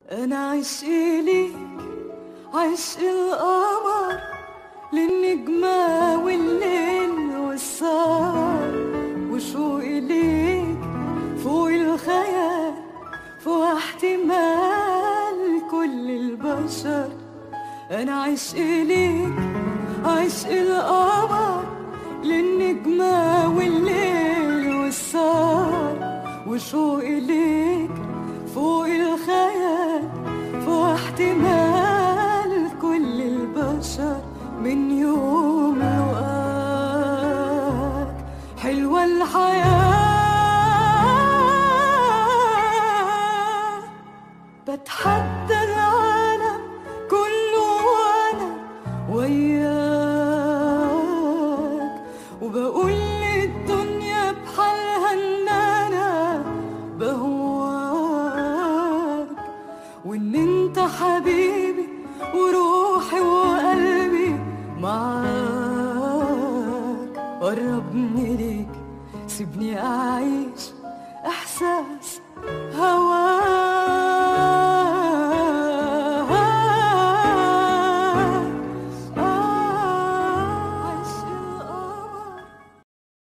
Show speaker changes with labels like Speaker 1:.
Speaker 1: انا عشقي ليك عشق القمر للنجمة والليل والسهر وشوقي ليك فوق الخيال فوق احتمال كل البشر انا عشقي ليك عشق القمر للنجمة والليل والسهر وشوقي ليك فوق الخيال فوق احتمال كل البشر من يوم لقاك حلوة الحياة بتحدى العالم كله وانا وياك وبقول للدنيا بحالها ان انا بهواك وان انت حبيبي وروحي وقلبي معاك قربني ليك سيبني اعيش